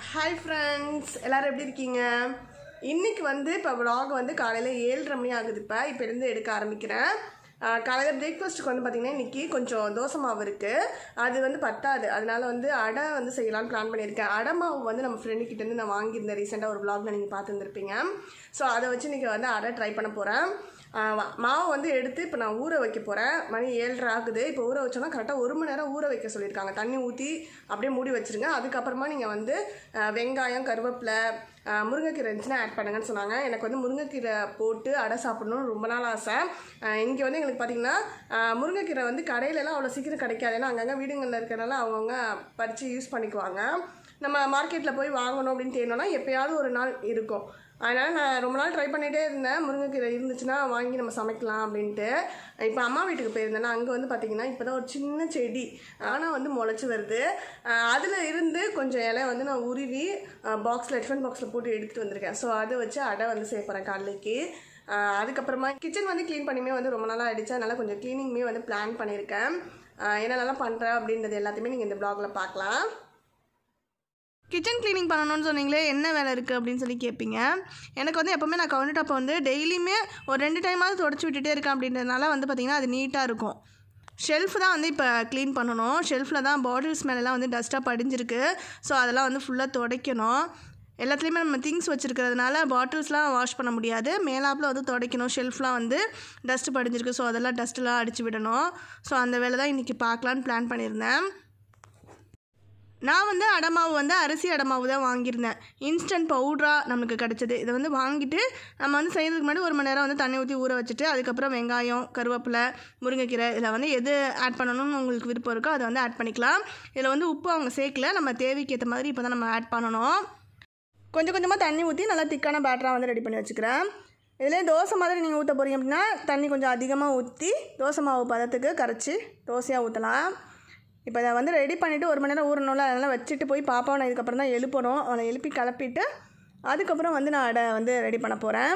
Hi friends எல்லாரும் எப்படி இருக்கீங்க இன்னைக்கு வந்து இப்போ vlog வந்து காலையில் ஏழரை மணி ஆகுது இப்போ இப்போ இருந்து எடுக்க ஆரம்பிக்கிறேன் ஆஹ் காலையில் பிரேக்ஃபாஸ்ட்டுக்கு வந்து பார்த்திங்கன்னா இன்றைக்கி கொஞ்சம் தோசை மாவு இருக்குது அது வந்து பத்தாது அதனால வந்து அடை வந்து செய்யலாம்னு பிளான் பண்ணியிருக்கேன் அடை மாவு வந்து நம்ம ஃப்ரெண்டு கிட்டேருந்து நான் வாங்கியிருந்தேன் ரீசெண்டாக ஒரு vlogல நீங்கள் பார்த்துருந்துருப்பீங்க ஸோ அதை வச்சு இன்றைக்கி வந்து அடை ட்ரை பண்ண போகிறேன் மாவு வந்து எடுத்து இப்போ நான் ஊற வைக்க போகிறேன் மணி ஏழரை ஆகுது இப்போ ஊற வச்சோன்னா கரெக்டாக ஒரு மணி நேரம் ஊற வைக்க சொல்லியிருக்காங்க தண்ணி ஊற்றி அப்படியே மூடி வச்சிருங்க அதுக்கப்புறமா நீங்கள் வந்து ஆஹ் வெங்காயம் கருவேப்பிலை ஆஹ் முருங்கைக்கீரை இருந்துச்சுன்னா ஆட் பண்ணுங்கன்னு சொன்னாங்க எனக்கு வந்து முருங்கைக்கீரை போட்டு அடை சாப்பிடணும்னு ரொம்ப நாள் ஆசை இங்கே வந்து எங்களுக்கு பார்த்தீங்கன்னா ஆஹ் முருங்கைக்கீரை வந்து கடையிலலாம் அவ்வளோ சீக்கிரம் கிடைக்காது ஏன்னா அங்கங்கே வீடுங்களில் இருக்கிறனால அவங்கவுங்க பறித்து யூஸ் பண்ணிக்குவாங்க நம்ம மார்க்கெட்டில் போய் வாங்கணும் அப்படின்னு தேடினோன்னா எப்பயாவது ஒரு நாள் இருக்கும் அதனால் நான் ரொம்ப நாள் ட்ரை பண்ணிகிட்டே இருந்தேன் முருங்கைக்கீரை இருந்துச்சுன்னா வாங்கி நம்ம சமைக்கலாம் அப்படின்ட்டு இப்போ அம்மா வீட்டுக்கு போயிருந்தேன்னா அங்கே வந்து பார்த்திங்கன்னா இப்போ தான் ஒரு சின்ன செடி ஆனால் வந்து முளைச்சி வருது அதில் இருந்து கொஞ்சம் இலை வந்து நான் உருவி பாக்ஸில் டிஃபன் பாக்ஸில் போட்டு எடுத்துகிட்டு வந்திருக்கேன் ஸோ அதை வச்சு அடை வந்து சேர்ப்பறேன் காலைக்கு ஆஹ் அதுக்கப்புறமா கிச்சன் வந்து க்ளீன் பண்ணியுமே வந்து ரொம்ப நாளாக ஆயிடுச்சு அதனால் கொஞ்சம் க்ளீனிங்குமே வந்து பிளான் பண்ணியிருக்கேன் ஆஹ் என்னென்னலாம் பண்ணுறேன் அப்படின்றது எல்லாத்தையுமே நீங்கள் இந்த ப்ளாகில் பார்க்கலாம் கிச்சன் க்ளீனிங் பண்ணணும்னு சொன்னீங்களே என்ன வேலை இருக்குது அப்படின்னு சொல்லி கேட்பீங்க எனக்கு வந்து எப்போவுமே நான் கவுண்டர் டாப்பை வந்து டெய்லியுமே ஒரு ரெண்டு டைமாவது தொடச்சி விட்டுட்டே இருக்கேன் அப்படின்றதுனால வந்து பார்த்திங்கன்னா அது நீட்டாக இருக்கும் ஷெல்ஃப் தான் வந்து இப்போ க்ளீன் பண்ணணும் ஷெல்ஃபில் தான் பாட்டில்ஸ் மேலெலாம் வந்து டஸ்ட்டாக படிஞ்சிருக்கு ஸோ அதெல்லாம் வந்து ஃபுல்லாக துடைக்கணும் எல்லாத்துலேயுமே நம்ம திங்ஸ் வச்சுருக்கிறதுனால பாட்டில்ஸ்லாம் வாஷ் பண்ண முடியாது மேலாப்பில் வந்து துடைக்கணும் ஷெல்ஃப்லாம் வந்து டஸ்ட்டு படிஞ்சிருக்கு ஸோ அதெல்லாம் டஸ்ட்டெலாம் அடித்து விடணும் ஸோ அந்த வேலை தான் இன்றைக்கி பார்க்கலான்னு பிளான் பண்ணியிருந்தேன் நான் வந்து அடமாவு வந்து அரிசி அடமாவு தான் வாங்கியிருந்தேன் இன்ஸ்டன்ட் பவுட்ராக நமக்கு கிடச்சிது இதை வந்து வாங்கிட்டு நம்ம வந்து செய்கிறதுக்கு முன்னாடி ஒரு மணி நேரம் வந்து தண்ணி ஊற்றி ஊற வச்சுட்டு அதுக்கப்புறம் வெங்காயம் கருவேப்பிலை முருங்கைக்கீரை இதில் வந்து எது ஆட் பண்ணணும்னு உங்களுக்கு விருப்பம் இருக்கோ அதை வந்து ஆட் பண்ணிக்கலாம் இதில் வந்து உப்பு அவங்க சேர்க்கல நம்ம தேவைக்கு ஏற்ற மாதிரி இப்போ தான் நம்ம ஆட் பண்ணணும் கொஞ்சம் கொஞ்சமாக தண்ணி ஊற்றி நல்லா திக்கான பேட்டராக வந்து ரெடி பண்ணி வச்சுக்கிறேன் இதிலே தோசை மாதிரி நீங்கள் ஊற்ற போகிறீங்க அப்படின்னா தண்ணி கொஞ்சம் அதிகமாக ஊற்றி தோசை மாவு பதத்துக்கு கரைச்சி தோசையாக ஊற்றலாம் இப்போ இதை வந்து ரெடி பண்ணிவிட்டு ஒரு மணி நேரம் ஊறணும்ல அதனால் வச்சுட்டு போய் பாப்பாவை நான் இதுக்கப்புறம் தான் எழுப்பணும் அவனை எழுப்பி கிளப்பிட்டு அதுக்கப்புறம் வந்து நான் அடை வந்து ரெடி பண்ண போகிறேன்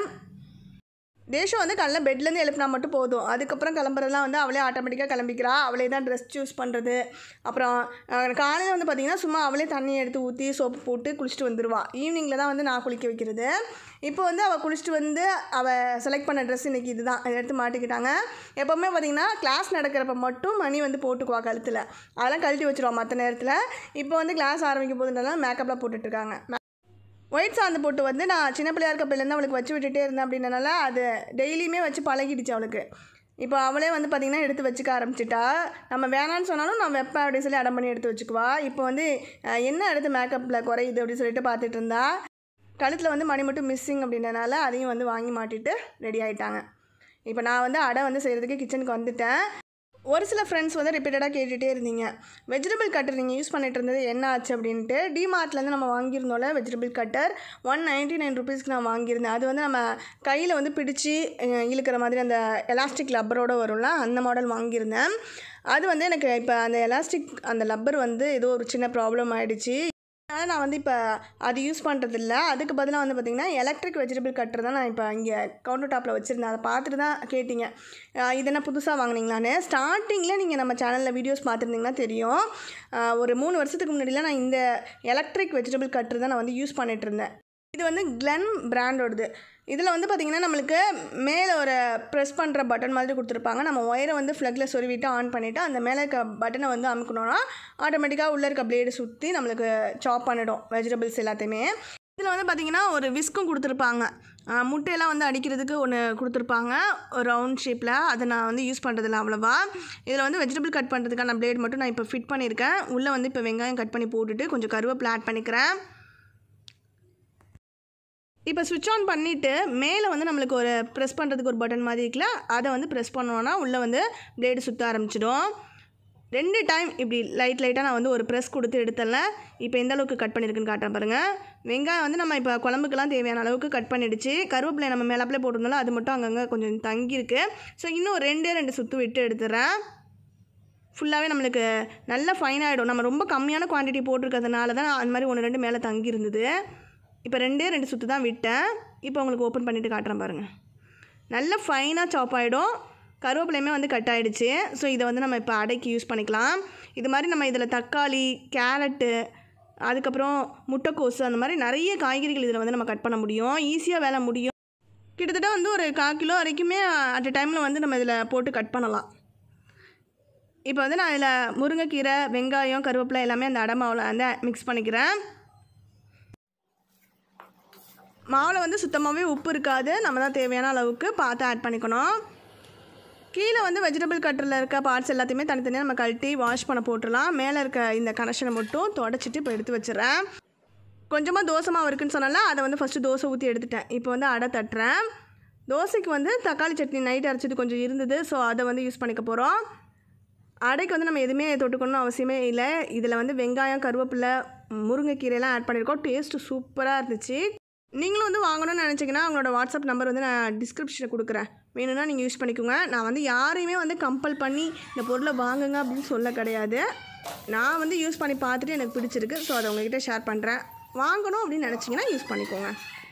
தேஷம் வந்து காலைல பெட்லேருந்து எழுப்பினா மட்டும் போதும் அதுக்கப்புறம் கிளம்புறதுலாம் வந்து அவளே ஆட்டோமேட்டிக்காக கிளம்பிக்கிறா அவளே தான் ட்ரெஸ் சூஸ் பண்ணுறது அப்புறம் காலையில் வந்து பார்த்திங்கன்னா சும்மா அவளே தண்ணி எடுத்து ஊற்றி சோப்பு போட்டு குளிச்சுட்டு வந்துடுவா ஈவினிங்கில் தான் வந்து நான் குளிக்க வைக்கிறது இப்போ வந்து அவள் குளிச்சுட்டு வந்து அவள் செலக்ட் பண்ண ட்ரெஸ் இன்றைக்கி இதுதான் இதை எடுத்து மாட்டிக்கிட்டாங்க எப்போவுமே பார்த்திங்கன்னா கிளாஸ் நடக்கிறப்ப மட்டும் மணி வந்து போட்டுக்குவா கழுத்தில் அதெல்லாம் கழட்டி வச்சுருவா மற்ற நேரத்தில் இப்போ வந்து கிளாஸ் ஆரம்பிக்கும் போதுன்றதுனால மேக்கப்லாம் போட்டுட்ருக்காங்க ஒயிட் சாந்து போட்டு வந்து நான் சின்ன பிள்ளையா இருக்கப்பலேருந்து அவளுக்கு வச்சு விட்டுட்டே இருந்தேன் அப்படின்றனால அது டெய்லியுமே வச்சு பழகிடுச்சு அவளுக்கு இப்போ அவளே வந்து பார்த்திங்கன்னா எடுத்து வச்சுக்க ஆரம்பிச்சிட்டா நம்ம வேணான்னு சொன்னாலும் நான் வைப்பேன் அப்படின்னு சொல்லி அடம் பண்ணி எடுத்து வச்சுக்குவா இப்போ வந்து அஹ், என்ன அடுத்து மேக்கப்பில் குறையுது அப்படின்னு சொல்லிட்டு பார்த்துட்டு இருந்தா கழுத்தில் வந்து மணி மட்டும் மிஸ்ஸிங் அப்படின்றனால அதையும் வந்து வாங்கி மாட்டிட்டு ரெடி ஆகிட்டாங்க இப்போ நான் வந்து அடை வந்து செய்கிறதுக்கு கிச்சனுக்கு வந்துட்டேன் ஒரு சில ஃப்ரெண்ட்ஸ் வந்து ரிப்பீட்டடாக கேட்டுகிட்டே இருந்தீங்க வெஜிடபிள் கட்டர் நீங்கள் யூஸ் பண்ணிட்டு இருந்தது என்ன ஆச்சு அப்படின்ட்டு டிமார்ட்லேருந்து நம்ம வாங்கியிருந்தோம்ல vegetable cutter one ninety nine ருபீஸ்க்கு நான் வாங்கியிருந்தேன் அது வந்து நம்ம கையில் வந்து பிடிச்சி அஹ், இழுக்கிற மாதிரி அந்த எலாஸ்டிக் லப்பரோடு வரும்ல அந்த மாடல் வாங்கியிருந்தேன் அது வந்து எனக்கு இப்போ அந்த எலாஸ்டிக் அந்த லப்பர் வந்து ஏதோ ஒரு சின்ன ப்ராப்ளம் ஆகிடுச்சு அதனால் நான் வந்து இப்போ அது யூஸ் பண்ணுறதில்ல அதுக்கு பதிலாக வந்து பார்த்திங்கன்னா எலக்ட்ரிக் வெஜிடபிள் கட்டர் தான் நான் இப்போ இங்கே கவுண்டர் டாப்பில் வச்சுருந்தேன் அதை பார்த்துட்டு தான் கேட்டிங்க அஹ் இது என்ன புதுசாக வாங்கினீங்களான்னு ஸ்டார்டிங்கில் நீங்கள் நம்ம சேனலில் வீடியோஸ் பார்த்துருந்தீங்கன்னா தெரியும் அஹ் ஒரு மூணு வருஷத்துக்கு முன்னாடிலாம் நான் இந்த எலக்ட்ரிக் வெஜிடபிள் கட்டர் தான் நான் வந்து யூஸ் பண்ணிட்டு இருந்தேன் இது வந்து கிளென் பிராண்டோடது இதில் வந்து பார்த்திங்கன்னா நம்மளுக்கு மேலே ஒரு ப்ரெஸ் பண்ணுற பட்டன் மாதிரி கொடுத்துருப்பாங்க நம்ம ஒயரை வந்து ஃப்ளக்கில் சொருவிட்டு ஆன் பண்ணிவிட்டு அந்த மேலே இருக்க பட்டனை வந்து அமுக்கணும்னா ஆட்டோமேட்டிக்காக உள்ளே இருக்க பிளேடு சுற்றி நம்மளுக்கு சாப் பண்ணிடும் வெஜிடபிள்ஸ் எல்லாத்தையுமே இதில் வந்து பார்த்திங்கன்னா ஒரு விஸ்க்கும் கொடுத்துருப்பாங்க ஆஹ் முட்டையெல்லாம் வந்து அடிக்கிறதுக்கு ஒன்று கொடுத்துருப்பாங்க ஒரு ரவுண்ட் ஷேப்பில் அதை நான் வந்து யூஸ் பண்ணுறதில்ல அவ்வளோவா இதில் வந்து வெஜிடபிள் கட் பண்ணுறதுக்கான பிளேட் மட்டும் நான் இப்போ ஃபிட் பண்ணியிருக்கேன் உள்ளே வந்து இப்போ வெங்காயம் கட் பண்ணி போட்டுட்டு கொஞ்சம் கருவேப்பிலை ஆட் பண்ணிக்கிறேன் இப்போ சுவிட்ச் ஆன் பண்ணிவிட்டு மேலே வந்து நம்மளுக்கு ஒரு ப்ரெஸ் பண்ணுறதுக்கு ஒரு பட்டன் மாதிரி இருக்குல்ல அதை வந்து ப்ரெஸ் பண்ணோன்னா உள்ளே வந்து பிளேடு சுற்ற ஆரம்பிச்சிடும் ரெண்டு டைம் இப்படி லைட் லைட்டாக நான் வந்து ஒரு ப்ரெஸ் கொடுத்து எடுத்தல இப்போ எந்த அளவுக்கு கட் பண்ணியிருக்குன்னு காட்டுறேன் பாருங்கள் வெங்காயம் வந்து நம்ம இப்போ குழம்புக்கெல்லாம் தேவையான அளவுக்கு கட் பண்ணிடுச்சு கருவேப்பிலை நம்ம மேலாப்பிலே போட்டிருந்தாலும் அது மட்டும் அங்கங்கே கொஞ்சம் தங்கியிருக்கு ஸோ இன்னும் ரெண்டே ரெண்டு சுற்று விட்டு எடுத்துடுறேன் ஃபுல்லாகவே நம்மளுக்கு நல்ல ஃபைன் ஆகிடும் நம்ம ரொம்ப கம்மியான குவான்டிட்டி போட்டிருக்கிறதுனால தான் அந்த மாதிரி ஒன்று ரெண்டு மேலே தங்கி இருந்தது இப்போ ரெண்டே ரெண்டு சுற்று தான் விட்டேன் இப்போ உங்களுக்கு ஓப்பன் பண்ணிவிட்டு காட்டுறேன் பாருங்கள் நல்ல ஃபைனாக சாப் ஆகிடும் கருவேப்பிலையுமே வந்து கட் ஆகிடுச்சு ஸோ இதை வந்து நம்ம இப்போ அடைக்கு யூஸ் பண்ணிக்கலாம் இது மாதிரி நம்ம இதில் தக்காளி கேரட்டு அதுக்கப்புறம் முட்டைக்கோசு அந்த மாதிரி நிறைய காய்கறிகள் இதில் வந்து நம்ம கட் பண்ண முடியும் ஈஸியாக வேலை முடியும் கிட்டத்தட்ட வந்து ஒரு கால் கிலோ வரைக்குமே அட் டைமில் வந்து நம்ம இதில் போட்டு கட் பண்ணலாம் இப்போ வந்து நான் இதில் முருங்கைக்கீரை வெங்காயம் கருவேப்பிலை எல்லாமே அந்த அடை மாவில் வந்து மிக்ஸ் பண்ணிக்கிறேன் மாவில் வந்து சுத்தமாகவே உப்பு இருக்காது நம்ம தான் தேவையான அளவுக்கு பார்த்து ஆட் பண்ணிக்கணும் கீழே வந்து வெஜிடபிள் கட்டரில் இருக்க பார்ட்ஸ் எல்லாத்தையுமே தனித்தனியாக நம்ம கழட்டி வாஷ் பண்ண போட்டுடலாம் மேலே இருக்க இந்த கனெக்ஷனை மட்டும் தொடச்சிட்டு இப்போ எடுத்து வச்சிடுறேன் கொஞ்சமாக தோசை மாவு இருக்குன்னு சொன்னால அதை வந்து ஃபஸ்ட்டு தோசை ஊற்றி எடுத்துட்டேன் இப்போ வந்து அடை தட்டுறேன் தோசைக்கு வந்து தக்காளி சட்னி நைட் அரைச்சது கொஞ்சம் இருந்தது ஸோ அதை வந்து யூஸ் பண்ணிக்க போகிறோம் அடைக்கு வந்து நம்ம எதுவுமே தொட்டுக்கணும்னு அவசியமே இல்லை இதில் வந்து வெங்காயம் கருவேப்பிலை முருங்கைக்கீரையெல்லாம் ஆட் பண்ணியிருக்கோம் டேஸ்ட்டு சூப்பராக இருந்துச்சு நீங்களும் வந்து வாங்கணும்னு நினச்சிங்கன்னா அவங்களோட வாட்ஸ்அப் நம்பர் வந்து நான் டிஸ்கிரிப்ஷனில் கொடுக்குறேன் வேணும்னா நீங்கள் யூஸ் பண்ணிக்கோங்க நான் வந்து யாரையுமே வந்து கம்பல் பண்ணி இந்த பொருளை வாங்குங்க அப்படின்னு சொல்ல கிடையாது நான் வந்து யூஸ் பண்ணி பார்த்துட்டு எனக்கு பிடிச்சிருக்கு ஸோ அதை உங்ககிட்ட ஷேர் பண்ணுறேன் வாங்கணும் அப்படின்னு நினச்சிங்கன்னா யூஸ் பண்ணிக்கோங்க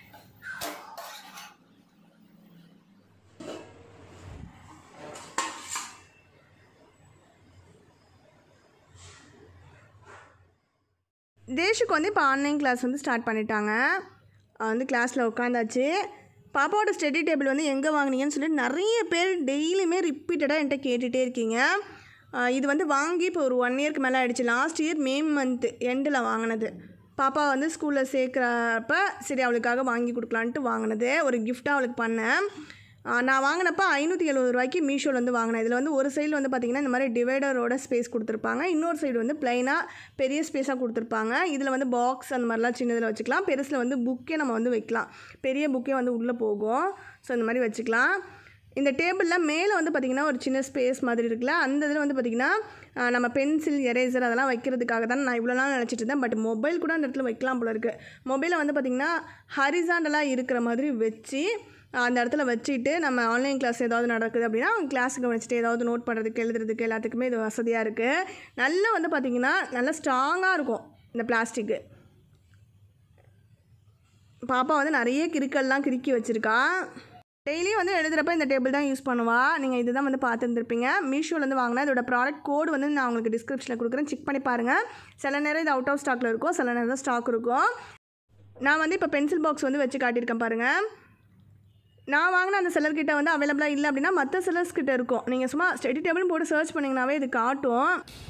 தேஷுக்கு வந்து இப்போ ஆன்லைன் கிளாஸ் வந்து ஸ்டார்ட் பண்ணிட்டாங்க அவன் வந்து கிளாஸில் உட்காந்தாச்சு பாப்பாவோட ஸ்டடி டேபிள் வந்து எங்கே வாங்குனீங்கன்னு சொல்லிட்டு நிறைய பேர் டெய்லியுமே ரிப்பீட்டடாக என்கிட்ட கேட்டுகிட்டே இருக்கீங்க ஆஹ் இது வந்து வாங்கி இப்போ ஒரு ஒன் இயர்க்கு மேலே ஆயிடுச்சு லாஸ்ட் இயர் மே மந்த்து எண்டில் வாங்கினது பாப்பா வந்து ஸ்கூலில் சேர்க்குறப்ப சரி அவளுக்காக வாங்கி கொடுக்கலான்ட்டு வாங்கினது ஒரு கிஃப்ட்டாக அவளுக்கு பண்ணேன் ஆஹ் நான் வாங்கினப்ப ஐநூற்றி எழுபது ரூபாய்க்கு மீஷோவில் வந்து வாங்கினேன் இதில் வந்து ஒரு சைடில் வந்து பார்த்திங்கன்னா இந்த மாதிரி டிவைடரோட ஸ்பேஸ் கொடுத்துருப்பாங்க இன்னொரு சைடு வந்து ப்ளைனாக பெரிய ஸ்பேஸாக கொடுத்துருப்பாங்க இதில் வந்து பாக்ஸ் அந்த மாதிரிலாம் சின்னதில் வச்சுக்கலாம் பெருசில் வந்து புக்கே நம்ம வந்து வைக்கலாம் பெரிய புக்கே வந்து உள்ளே போகும் ஸோ இந்த மாதிரி வச்சுக்கலாம் இந்த டேபிளில் மேலே வந்து பார்த்திங்கன்னா ஒரு சின்ன ஸ்பேஸ் மாதிரி இருக்குல்ல அந்த இதில் வந்து பார்த்திங்கன்னா ஆஹ், நம்ம பென்சில் எரேசர் அதெல்லாம் வைக்கிறதுக்காக தான் நான் இவ்வளோ நாள் நினச்சிட்டு இருந்தேன் பட் மொபைல் கூட அந்த இடத்துல வைக்கலாம் போல இருக்குது மொபைலை வந்து பார்த்திங்கன்னா ஹரிசாண்டலாக இருக்கிற மாதிரி வச்சு அந்த இடத்துல வச்சுட்டு நம்ம ஆன்லைன் கிளாஸ் ஏதாவது நடக்குது அப்படின்னா அவங்க கிளாஸுக்கு வச்சுட்டு ஏதாவது நோட் பண்ணுறதுக்கு எழுதுறதுக்கு எல்லாத்துக்குமே இது வசதியாக இருக்குது நல்லா வந்து பார்த்திங்கன்னா நல்லா ஸ்ட்ராங்காக இருக்கும் இந்த பிளாஸ்டிக்கு பாப்பா வந்து நிறைய கிறுக்கல்லாம் கிறுக்கி வச்சுருக்கா டெய்லியும் வந்து எழுதுகிறப்ப இந்த டேபிள் தான் யூஸ் பண்ணுவா நீங்கள் இதுதான் வந்து பார்த்துருந்துருப்பீங்க மீஷோலேருந்து வாங்கினா இதோட ப்ராடக்ட் கோடு வந்து நான் உங்களுக்கு டிஸ்கிரிப்ஷனில் கொடுக்குறேன் செக் பண்ணி பாருங்கள் சில நேரம் இது அவுட் ஆஃப் ஸ்டாக்கில் இருக்கும் சில நேரம் தான் ஸ்டாக் இருக்கும் நான் வந்து இப்போ பென்சில் பாக்ஸ் வந்து வச்சு காட்டியிருக்கேன் பாருங்கள் நான் வாங்கின அந்த செல்லர் கிட்ட வந்து அவைலபிளாக இல்லை அப்படின்னா மற்ற செல்லர்ஸ் கிட்ட இருக்கும் நீங்கள் சும்மா ஸ்டடி டேபிள் போட்டு சர்ச் பண்ணிங்கனாவே இது காட்டும்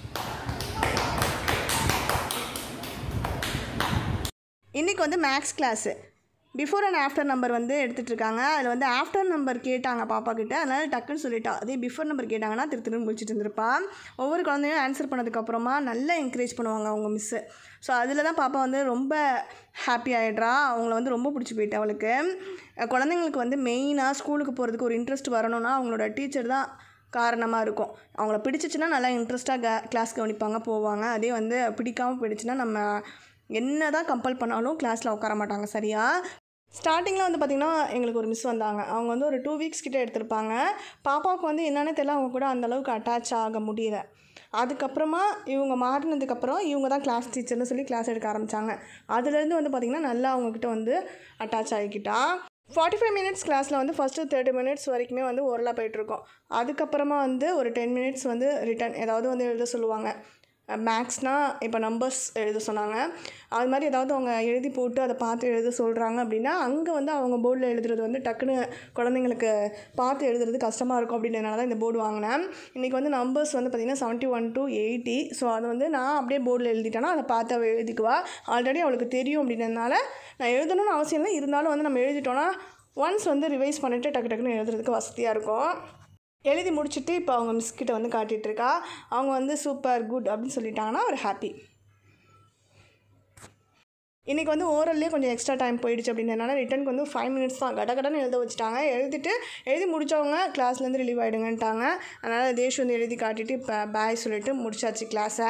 இன்றைக்கி வந்து maths class before and after number வந்து எடுத்துகிட்டு இருக்காங்க அதில் வந்து ஆஃப்டர் நம்பர் கேட்டாங்க பாப்பா கிட்ட அதனால் டக்குன்னு சொல்லிட்டா அதே பிஃபோர் நம்பர் கேட்டாங்கன்னா திரு திரும்ப முடிச்சுட்டு இருந்திருப்பா ஒவ்வொரு குழந்தையும் ஆன்சர் பண்ணதுக்கப்புறமா நல்லா என்கரேஜ் பண்ணுவாங்க அவங்க மிஸ்ஸு ஸோ அதில் தான் பாப்பா வந்து ரொம்ப ஹாப்பி ஆகிடுறா அவங்கள வந்து ரொம்ப பிடிச்சி போயிட்டு அவளுக்கு அஹ் குழந்தைங்களுக்கு வந்து மெயினாக ஸ்கூலுக்கு போகிறதுக்கு ஒரு இன்ட்ரெஸ்ட் வரணும்னா அவங்களோட டீச்சர் தான் காரணமாக இருக்கும் அவங்கள பிடிச்சிச்சின்னா நல்லா இன்ட்ரெஸ்ட்டாக க கிளாஸ் கவனிப்பாங்க போவாங்க அதே வந்து பிடிக்காமல் போயிடுச்சுன்னா நம்ம என்ன தான் கம்பல் பண்ணாலும் கிளாஸில் உட்கார மாட்டாங்க சரியா ஸ்டார்டிங்கில் வந்து பார்த்திங்கன்னா எங்களுக்கு ஒரு மிஸ் வந்தாங்க அவங்க வந்து ஒரு டூ வீக்ஸ் கிட்டே எடுத்திருப்பாங்க பாப்பாவுக்கு வந்து என்னென்னு தெரியல அவங்க கூட அந்த அளவுக்கு அட்டாச் ஆக முடியல அதுக்கப்புறமா இவங்க மாறினதுக்கப்புறம் இவங்க தான் கிளாஸ் டீச்சர்னு சொல்லி கிளாஸ் எடுக்க ஆரம்பித்தாங்க அதுலேருந்து வந்து பார்த்திங்கன்னா நல்லா அவங்கக்கிட்ட வந்து அட்டாச் ஆகிக்கிட்டா ஃபார்ட்டி ஃபைவ் மினிட்ஸ் கிளாஸில் வந்து ஃபஸ்ட்டு தேர்ட்டி மினிட்ஸ் வரைக்குமே வந்து ஓரலாக போயிட்டுருக்கோம் அதுக்கப்புறமா வந்து ஒரு டென் மினிட்ஸ் வந்து ரிட்டன் ஏதாவது வந்து எழுத சொல்லுவாங்க மேக்ஸ்னால் இப்போ நம்பர்ஸ் எழுத சொன்னாங்க அது மாதிரி ஏதாவது அவங்க எழுதி போட்டு அதை பார்த்து எழுத சொல்கிறாங்க அப்படின்னா அங்கே வந்து அவங்க போர்டில் எழுதுறது வந்து டக்குன்னு குழந்தைங்களுக்கு பார்த்து எழுதுறது கஷ்டமாக இருக்கும் அப்படின்றதுனால தான் இந்த போர்டு வாங்கினேன் இன்றைக்கி வந்து நம்பர்ஸ் வந்து பார்த்திங்கன்னா seventy one to eighty so அதை வந்து நான் அப்படியே போர்டில் எழுதிட்டேன்னா அதை பார்த்து அவள் எழுதிக்குவா ஆல்ரெடி அவளுக்கு தெரியும் அப்படின்றதுனால நான் எழுதணும்னு அவசியம் இல்லை இருந்தாலும் வந்து நம்ம எழுதிட்டோன்னா ஒன்ஸ் வந்து ரிவைஸ் பண்ணிவிட்டு டக்கு டக்குன்னு எழுதுறதுக்கு வசதியாக இருக்கும் எழுதி முடிச்சுட்டு இப்போ அவங்க மிஸ் கிட்ட வந்து காட்டிகிட்டு இருக்கா அவங்க வந்து சூப்பர் குட் அப்படின்னு சொல்லிட்டாங்கன்னா ஒரு ஹாப்பி இன்றைக்கி வந்து ஓரல்லே கொஞ்சம் எக்ஸ்ட்ரா டைம் போயிடுச்சு அப்படின்றதுனால ரிட்டர்னுக்கு வந்து ஃபைவ் மினிட்ஸ் தான் கடகடன்னு எழுத வச்சுட்டாங்க எழுதிட்டு எழுதி முடித்தவங்க கிளாஸ்லேருந்து ரிலீவ் ஆகிடுங்கன்ட்டாங்க அதனால் தேஷ் வந்து எழுதி காட்டிட்டு இப்போ பாய் சொல்லிட்டு முடிச்சாச்சு கிளாஸை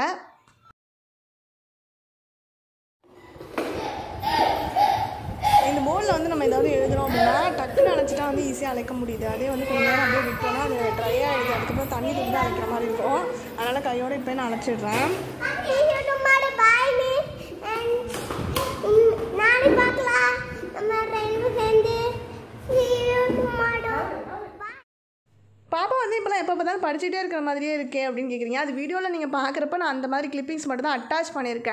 இந்த போர்டில் வந்து நம்ம ஏதாவது எழுதுறோம் அப்படின்னா டக்குன்னு அழைச்சிட்டா வந்து ஈஸியாக அழைக்க முடியுது அதே வந்து கொஞ்சம் நேரம் அப்படியே விட்டோம்னா அது ட்ரை ஆகிடுது அதுக்கப்புறம் தண்ணி வந்து அழைக்கிற மாதிரி இருக்கும் அதனால் கையோட இப்போ நான் அழைச்சிடுறேன் See you tomorrow. Bye, miss. And mm, நாளை பார்க்கலாம் நம்ம ரெண்டு சேர்ந்து See you tomorrow. Bye. பாப்பா வந்து இப்போலாம் எப்போ பார்த்தாலும் படிச்சுட்டே இருக்கிற மாதிரியே இருக்கே அப்படின்னு கேட்குறீங்க அது வீடியோவில் நீங்கள் பார்க்குறப்ப நான் அந்த மாதிரி கிளிப்பிங்ஸ் மட்டும் தான் அட்டாச் பண்ணியிருக்கேன்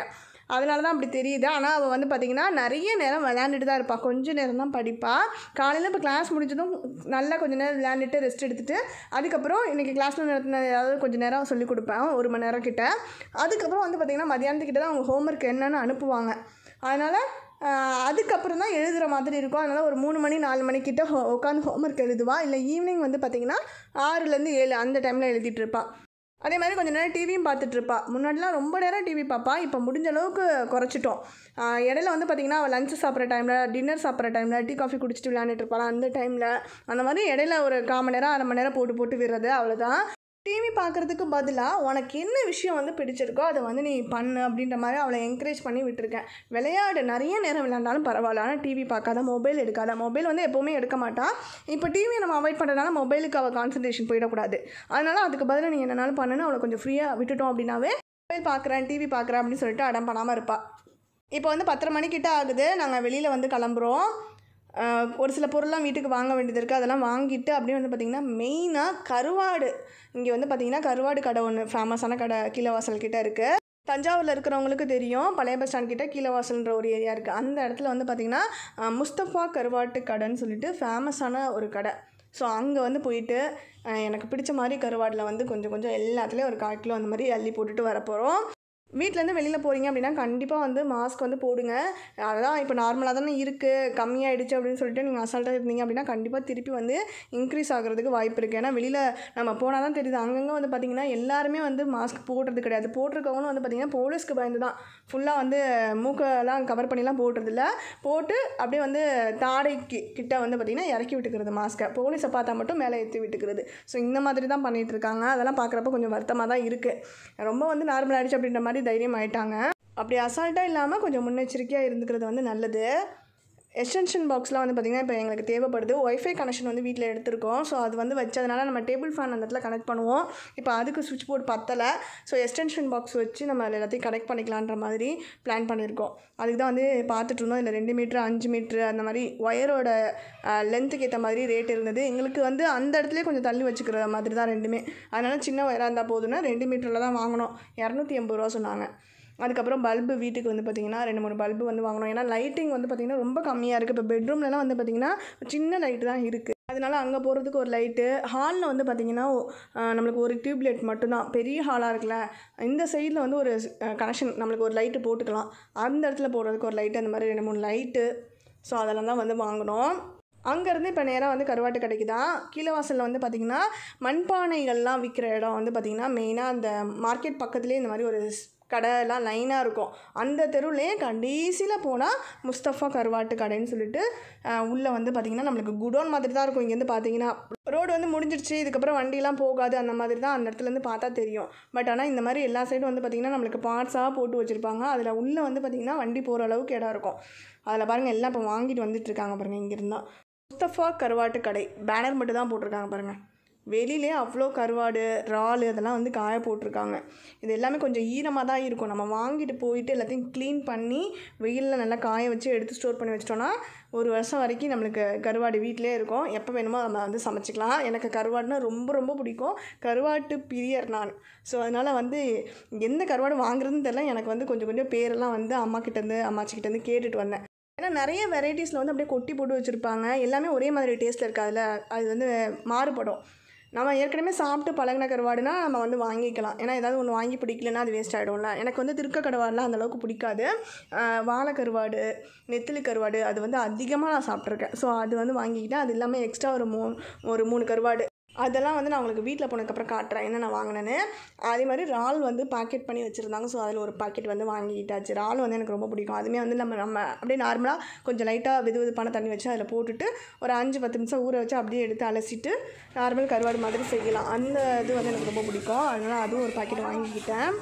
அதனால தான் அப்படி தெரியுது ஆனால் அவள் வந்து பார்த்திங்கன்னா நிறைய நேரம் விளையாண்டுட்டு தான் இருப்பாள் கொஞ்ச நேரம் தான் படிப்பாள் காலையில் இப்போ கிளாஸ் முடிஞ்சதும் நல்லா கொஞ்ச நேரம் விளையாண்டுட்டு ரெஸ்ட் எடுத்துட்டு அதுக்கப்புறம் இன்றைக்கி கிளாஸில் நடத்தின ஏதாவது கொஞ்சம் நேரம் சொல்லிக் கொடுப்பேன் ஒரு மணி நேரம் கிட்ட அதுக்கப்புறம் வந்து பார்த்திங்கன்னா மதியானத்துக்கிட்ட தான் அவங்க ஹோம்ஒர்க் என்னென்னு அனுப்புவாங்க அதனால் அதுக்கப்புறம் தான் எழுதுகிற மாதிரி இருக்கும் அதனால் ஒரு மூணு மணி நாலு மணிக்கிட்ட ஹோ உட்காந்து ஹோம்ஒர்க் எழுதுவா இல்லை ஈவினிங் வந்து பார்த்திங்கன்னா ஆறுலேருந்து ஏழு அந்த டைமில் எழுதிட்டு இருப்பா அதே மாதிரி கொஞ்சம் நேரம் டிவியும் பார்த்துட்டு இருப்பா முன்னாடிலாம் ரொம்ப நேரம் டிவி பார்ப்பா இப்போ முடிஞ்ச அளவுக்கு குறைச்சிட்டோம் ஆஹ் இடையில வந்து பார்த்திங்கன்னா அவள் லஞ்சு சாப்பிட்ற டைமில் டின்னர் சாப்பிட்ற டைமில் டீ காஃபி குடிச்சிட்டு விளையாண்டுட்டு இருப்பாள் அந்த டைமில் அந்த மாதிரி இடையில ஒரு கால் மணி நேரம் அரை மணி நேரம் போட்டு போட்டு விடுறது அவ்வளோதான் டிவி பார்க்குறதுக்கு பதிலாக உனக்கு என்ன விஷயம் வந்து பிடிச்சிருக்கோ அதை வந்து நீ பண்ணு அப்படின்ற மாதிரி அவளை என்கரேஜ் பண்ணி விட்டுருக்கேன் விளையாடு நிறைய நேரம் விளையாண்டாலும் பரவாயில்ல ஆனால் டிவி பார்க்காத மொபைல் எடுக்காத மொபைல் வந்து எப்போவுமே எடுக்க மாட்டான் இப்போ டிவியை நம்ம அவாய்ட் பண்ணுறதுனால மொபைலுக்கு அவள் கான்சன்ட்ரேஷன் போயிடக்கூடாது அதனால் அதுக்கு பதிலாக நீ என்னனாலும் பண்ணுன்னு அவளை கொஞ்சம் ஃப்ரீயாக விட்டுட்டோம் அப்படின்னாவே மொபைல் பார்க்குறேன் டிவி பார்க்குறேன் அப்படின்னு சொல்லிட்டு அடம் பண்ணாமல் இருப்பாள் இப்போ வந்து பத்தரை மணிக்கிட்ட ஆகுது நாங்கள் வெளியில் வந்து கிளம்புறோம் ஆஹ் ஒரு சில பொருள்லாம் வீட்டுக்கு வாங்க வேண்டியது இருக்குது அதெல்லாம் வாங்கிட்டு அப்படியே வந்து பார்த்திங்கன்னா மெயினாக கருவாடு இங்கே வந்து பார்த்திங்கன்னா கருவாடு கடை ஒன்று ஃபேமஸான கடை கீழவாசல் கிட்ட இருக்குது தஞ்சாவூரில் இருக்கிறவங்களுக்கு தெரியும் பழைய பஸ் ஸ்டாண்ட் கிட்ட கீழவாசல்ன்ற ஒரு ஏரியா இருக்குது அந்த இடத்துல வந்து பார்த்திங்கன்னா ஆஹ் முஸ்தஃபா கருவாட்டு கடைன்னு சொல்லிட்டு ஃபேமஸான ஒரு கடை ஸோ அங்கே வந்து போயிட்டு ஆஹ் எனக்கு பிடிச்ச மாதிரி கருவாடில் வந்து கொஞ்சம் கொஞ்சம் எல்லாத்துலேயும் ஒரு கால் கிலோ அந்த மாதிரி அள்ளி போட்டுட்டு வரப்போகிறோம் வீட்டிலேருந்து வெளியில் போகிறீங்க அப்படின்னா கண்டிப்பாக வந்து மாஸ்க் வந்து போடுங்க அதெல்லாம் இப்போ நார்மலாக தானே இருக்குது கம்மியாயிடுச்சு அப்படின்னு சொல்லிட்டு நீங்கள் அசால்ட்டாக இருந்தீங்க அப்படின்னா கண்டிப்பாக திருப்பி வந்து இன்க்ரீஸ் ஆகிறதுக்கு வாய்ப்பு இருக்குது ஏன்னா வெளியில் நம்ம போனால் தான் தெரியுது அங்கங்கே வந்து பார்த்திங்கன்னா எல்லாருமே வந்து மாஸ்க் போடுறது கிடையாது போட்டிருக்கவங்களும் வந்து பார்த்திங்கன்னா போலீஸ்க்கு பயந்து தான் ஃபுல்லாக வந்து மூக்கெல்லாம் கவர் பண்ணிலாம் போடுறதில்ல போட்டு அப்படியே வந்து தாடைக்கு கிட்ட வந்து பார்த்திங்கன்னா இறக்கி விட்டுக்கிறது மாஸ்க்கை போலீஸை பார்த்தா மட்டும் மேலே ஏற்றி விட்டுக்கிறது ஸோ இந்த மாதிரி தான் பண்ணிகிட்டு இருக்காங்க அதெல்லாம் பார்க்குறப்ப கொஞ்சம் வருத்தமாக தான் இருக்குது ரொம்ப வந்து நார்மல் ஆயிடுச்சு அப்படின்ற மாதிரி தைரியம் ஆயிட்டாங்க அப்படி அசால்ட்டாக இல்லாமல் கொஞ்சம் முன்னெச்சரிக்கையாக இருந்துக்கிறது வந்து நல்லது எக்ஸ்டென்ஷன் பாக்ஸ்லாம் வந்து பார்த்திங்கன்னா இப்போ எங்களுக்கு தேவைப்படுது ஒய்ஃபை கனெக்ஷன் வந்து வீட்டில் எடுத்திருக்கோம் ஸோ அது வந்து வச்சதுனால நம்ம டேபிள் ஃபேன் அந்த இடத்துல கனெக்ட் பண்ணுவோம் இப்போ அதுக்கு சுவிட்ச் போர்ட் பத்தலை ஸோ எக்ஸ்டென்ஷன் பாக்ஸ் வச்சு நம்ம அதில் எல்லாத்தையும் கனெக்ட் பண்ணிக்கலான்ற மாதிரி பிளான் பண்ணியிருக்கோம் அதுக்கு தான் வந்து பார்த்துட்டு இருந்தோம் இல்லை ரெண்டு மீட்ரு அஞ்சு மீட்ரு அந்த மாதிரி ஒயரோட லென்த்துக்கு ஏற்ற மாதிரி ரேட் இருந்தது எங்களுக்கு வந்து அந்த இடத்துலேயே கொஞ்சம் தள்ளி வச்சுக்கிற மாதிரி தான் ரெண்டுமே அதனால் சின்ன ஒயராக இருந்தால் போதுன்னா ரெண்டு மீட்டரில் தான் வாங்கினோம் இரநூத்தி எண்பது ரூபா சொன்னாங்க அதுக்கப்புறம் பல்பு வீட்டுக்கு வந்து பார்த்திங்கன்னா ரெண்டு மூணு பல்பு வந்து வாங்கணும் ஏன்னா லைட்டிங் வந்து பார்த்திங்கன்னா ரொம்ப கம்மியாக இருக்குது இப்போ பெட்ரூம்லலாம் வந்து பார்த்திங்கன்னா சின்ன லைட்டு தான் இருக்குது அதனால அங்கே போகிறதுக்கு ஒரு லைட்டு ஹாலில் வந்து பார்த்திங்கன்னா அஹ், நம்மளுக்கு ஒரு டியூப் லைட் மட்டும்தான் பெரிய ஹாலாக இருக்குல்ல இந்த சைடில் வந்து ஒரு கனெக்ஷன் நம்மளுக்கு ஒரு லைட்டு போட்டுக்கலாம் அந்த இடத்துல போடுறதுக்கு ஒரு லைட்டு அந்த மாதிரி ரெண்டு மூணு லைட்டு ஸோ அதெல்லாம் தான் வந்து வாங்கினோம் அங்கேருந்து இப்போ நேராக வந்து கருவாட்டு கடைக்கு தான் கீழே வாசலில் வந்து பார்த்திங்கன்னா மண்பானைகள்லாம் விற்கிற இடம் வந்து பார்த்திங்கன்னா மெயினாக அந்த மார்க்கெட் பக்கத்துலேயே இந்த மாதிரி ஒரு ஸ்- கடைலாம் லைனாக இருக்கும் அந்த தெருவுலேயே கடைசியில் போனால் முஸ்தஃபா கருவாட்டு கடைன்னு சொல்லிட்டு உள்ளே வந்து பார்த்திங்கன்னா நம்மளுக்கு குடோன் மாதிரி தான் இருக்கும் இங்கேருந்து பார்த்தீங்கன்னா ரோடு வந்து முடிஞ்சிருச்சு இதுக்கப்புறம் வண்டிலாம் போகாது அந்த மாதிரி தான் அந்த இடத்துலேருந்து பார்த்தா தெரியும் பட் ஆனால் இந்த மாதிரி எல்லா சைடும் வந்து பார்த்திங்கன்னா நம்மளுக்கு பார்ட்ஸாக போட்டு வச்சுருப்பாங்க அதில் உள்ளே வந்து பார்த்திங்கன்னா வண்டி போகிற அளவுக்கு இடம் இருக்கும் அதில் பாருங்கள் எல்லாம் இப்போ வாங்கிட்டு வந்துட்டு இருக்காங்க பாருங்கள் இங்கேருந்தா முஸ்தஃபா கருவாட்டு கடை பேனர் மட்டும் தான் போட்டிருக்காங்க பாருங்கள் வெளியிலே அவ்வளோ கருவாடு இறால் அதெல்லாம் வந்து காய போட்டிருக்காங்க இது எல்லாமே கொஞ்சம் ஈரமாக தான் இருக்கும் நம்ம வாங்கிட்டு போயிட்டு எல்லாத்தையும் க்ளீன் பண்ணி வெயிலில் நல்லா காய வச்சு எடுத்து ஸ்டோர் பண்ணி வச்சிட்டோன்னா ஒரு வருஷம் வரைக்கும் நம்மளுக்கு கருவாடு வீட்டிலே இருக்கும் எப்போ வேணுமோ நம்ம வந்து சமைச்சிக்கலாம் எனக்கு கருவாடுனா ரொம்ப ரொம்ப பிடிக்கும் கருவாட்டு பிரியர் நான் ஸோ அதனால் வந்து எந்த கருவாடு வாங்குறதுன்னு தெரியல எனக்கு வந்து கொஞ்சம் கொஞ்சம் பேரெல்லாம் வந்து அம்மா கிட்டேருந்து அம்மாச்சி கிட்டேருந்து கேட்டுட்டு வந்தேன் ஏன்னா நிறைய வெரைட்டிஸில் வந்து அப்படியே கொட்டி போட்டு வச்சுருப்பாங்க எல்லாமே ஒரே மாதிரி டேஸ்ட்டில் இருக்காதுல்ல அது வந்து மாறுபடும் நம்ம ஏற்கனவே சாப்பிட்டு பழகின கருவாடுனா நம்ம வந்து வாங்கிக்கலாம் ஏன்னா ஏதாவது ஒன்று வாங்கி பிடிக்கலன்னா அது வேஸ்ட் ஆகிடும்ல எனக்கு வந்து திருக்க கருவாடுலாம் அந்த அளவுக்கு பிடிக்காது ஆஹ் வாழை கருவாடு நெத்திலி கருவாடு அது வந்து அதிகமாக நான் சாப்பிட்ருக்கேன் ஸோ அது வந்து வாங்கிக்கிட்டேன் அது இல்லாமல் எக்ஸ்ட்ரா ஒரு மூ ஒரு மூணு கருவாடு அதெல்லாம் வந்து நான் உங்களுக்கு வீட்டில் போனதுக்கப்புறம் காட்டுறேன் என்ன நான் வாங்கினேன்னு அதே மாதிரி இறால் வந்து பாக்கெட் பண்ணி வச்சுருந்தாங்க ஸோ அதில் ஒரு பாக்கெட் வந்து வாங்கிட்டாச்சு இறால் வந்து எனக்கு ரொம்ப பிடிக்கும் அதுவுமே வந்து நம்ம நம்ம அப்படியே நார்மலாக கொஞ்சம் லைட்டாக வெது வெதுப்பான தண்ணி வச்சு அதில் போட்டுட்டு ஒரு அஞ்சு பத்து நிமிஷம் ஊற வச்சு அப்படியே எடுத்து அலசிட்டு நார்மல் கருவாடு மாதிரி செய்யலாம் அந்த இது வந்து எனக்கு ரொம்ப பிடிக்கும் அதனால் அதுவும் ஒரு பாக்கெட் வாங்கிக்கிட்டேன்